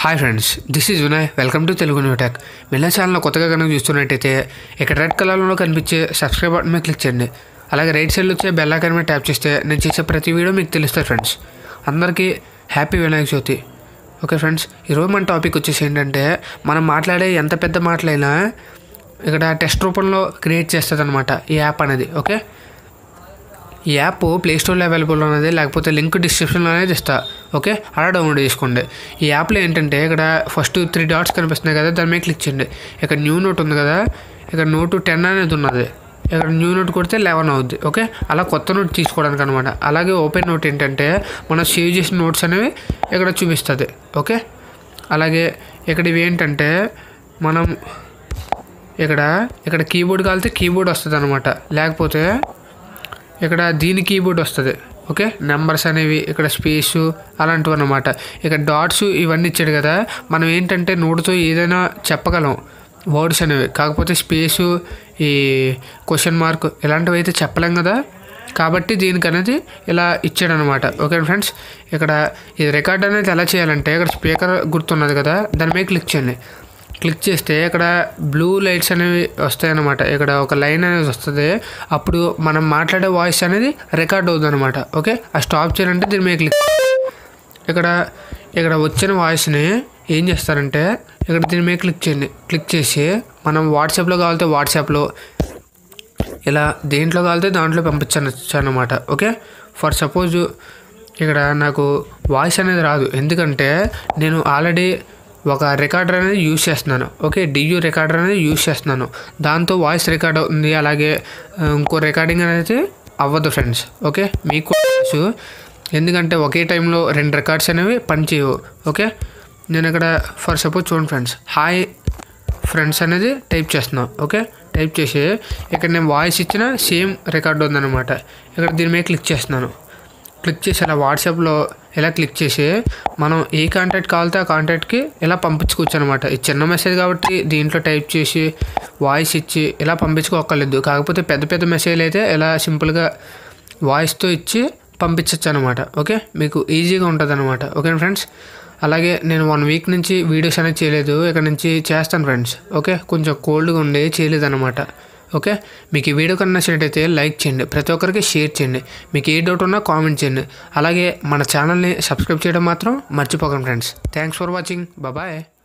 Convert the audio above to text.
hi friends this is Vinay welcome to Telugu new tech మిల్ల channel కొత్తగా కనుక చూస్తున్నట్టయితే ఇక్కడ రెడ్ కలర్లో కనిపించే సబ్స్క్రైబ్ బటన్ మీద క్లిక్ చేయండి అలాగే రైట్ సైడ్లో వచ్చే బెల్ ఐకాన్ మీద ట్యాప్ చేస్తే నేను చేసే ప్రతి వీడియో మీకు తెలుస్తుంది ఫ్రెండ్స్ అందరికీ happy Vinayaka Chavithi okay friends ఈరోజు మన టాపిక్ వచ్చేసి ఏంటంటే మనం మాట్లాడే ఎంత పెద్ద మాటలైనా ఇక్కడ టెస్ట్ రూపంలో క్రియేట్ చేస్తుంది అనమాట ఈ యాప్ అనేది ఓకే ఈ యాప్ ప్లే స్టోర్లో అవైలబుల్ ఉన్నది లేకపోతే లింక్ డిస్క్రిప్షన్లో అనేది ఇస్తా ఓకే అలా డౌన్లోడ్ చేసుకోండి ఈ యాప్లో ఏంటంటే ఇక్కడ ఫస్ట్ త్రీ డాట్స్ కనిపిస్తున్నాయి కదా దాని మీద క్లిక్ చేయండి ఇక్కడ న్యూ నోట్ ఉంది కదా ఇక్కడ నోటు టెన్ అనేది ఉన్నది ఇక్కడ న్యూ నోట్ కొడితే లెవెన్ అవుద్ది ఓకే అలా కొత్త నోట్ తీసుకోవడానికి అనమాట అలాగే ఓపెన్ నోట్ ఏంటంటే మనం సేవ్ చేసిన నోట్స్ అనేవి ఇక్కడ చూపిస్తుంది ఓకే అలాగే ఇక్కడ ఇవి ఏంటంటే మనం ఇక్కడ ఇక్కడ కీబోర్డ్ కాలితే కీబోర్డ్ వస్తుంది అనమాట లేకపోతే ఇక్కడ దీని కీబోర్డ్ వస్తుంది ఓకే నెంబర్స్ అనేవి ఇక్కడ స్పేసు అలాంటివి అన్నమాట ఇక్కడ డాట్స్ ఇవన్నీ ఇచ్చాడు కదా మనం ఏంటంటే నోటుతో ఏదైనా చెప్పగలం వర్డ్స్ అనేవి కాకపోతే స్పేసు ఈ క్వశ్చన్ మార్క్ ఇలాంటివి అయితే చెప్పలేం కదా కాబట్టి దీనికి అనేది ఇలా ఇచ్చాడనమాట ఓకే ఫ్రెండ్స్ ఇక్కడ ఈ రికార్డ్ అనేది ఎలా చేయాలంటే ఇక్కడ స్పీకర్ గుర్తున్నది కదా దాని మీద క్లిక్ చేయండి క్లిక్ చేస్తే ఇక్కడ బ్లూ లైట్స్ అనేవి వస్తాయన్నమాట ఇక్కడ ఒక లైన్ అనేది వస్తుంది అప్పుడు మనం మాట్లాడే వాయిస్ అనేది రికార్డ్ అవుతుంది అనమాట ఓకే ఆ స్టాప్ చేయాలంటే దీని మీద క్లిక్ ఇక్కడ ఇక్కడ వచ్చిన వాయిస్ని ఏం చేస్తారంటే ఇక్కడ దీని మీద క్లిక్ చేయండి క్లిక్ చేసి మనం వాట్సాప్లో కావాలితే వాట్సాప్లో ఇలా దేంట్లో కావాలితే దాంట్లో పంపించచ్చు అనమాట ఓకే ఫర్ సపోజ్ ఇక్కడ నాకు వాయిస్ అనేది రాదు ఎందుకంటే నేను ఆల్రెడీ ఒక రికార్డర్ అనేది యూజ్ చేస్తున్నాను ఓకే డియూ రికార్డర్ అనేది యూజ్ చేస్తున్నాను దాంతో వాయిస్ రికార్డ్ అవుతుంది అలాగే ఆ, ఇంకో రికార్డింగ్ అనేది అవ్వదు ఫ్రెండ్స్ ఓకే మీకు కూడా తెలుసు ఎందుకంటే ఒకే టైంలో రెండు రికార్డ్స్ అనేవి పనిచేయవు ఓకే నేను ఇక్కడ ఫర్ సపోజ్ చూడండి ఫ్రెండ్స్ హాయ్ ఫ్రెండ్స్ అనేది టైప్ చేస్తున్నాం ఓకే టైప్ చేసి ఇక్కడ నేను వాయిస్ ఇచ్చిన సేమ్ రికార్డ్ ఉందన్నమాట ఇక్కడ దీని మీద క్లిక్ చేస్తున్నాను క్లిక్ చేసి ఇలా వాట్సాప్లో ఇలా క్లిక్ చేసి మనం ఏ కాంటాక్ట్ కావాలితే ఆ కాంటాక్ట్కి ఇలా పంపించుకోవచ్చు అనమాట ఇది చిన్న మెసేజ్ కాబట్టి దీంట్లో టైప్ చేసి వాయిస్ ఇచ్చి ఇలా పంపించుకోక్కర్లేదు కాకపోతే పెద్ద పెద్ద మెసేజ్లు అయితే ఇలా సింపుల్గా వాయిస్తో ఇచ్చి పంపించవచ్చు అనమాట ఓకే మీకు ఈజీగా ఉంటుంది అనమాట ఓకే ఫ్రెండ్స్ అలాగే నేను వన్ వీక్ నుంచి వీడియోస్ అనేది చేయలేదు ఇక్కడ నుంచి చేస్తాను ఫ్రెండ్స్ ఓకే కొంచెం కోల్డ్గా ఉండి చేయలేదు అనమాట ఓకే మీకు ఈ వీడియో కన్నా నచ్చినట్టయితే లైక్ చేయండి ప్రతి ఒక్కరికి షేర్ చేయండి మీకు ఏ డౌట్ ఉన్నా కామెంట్ చేయండి అలాగే మన ఛానల్ని సబ్స్క్రైబ్ చేయడం మాత్రం మర్చిపోకండి friends thanks for watching bye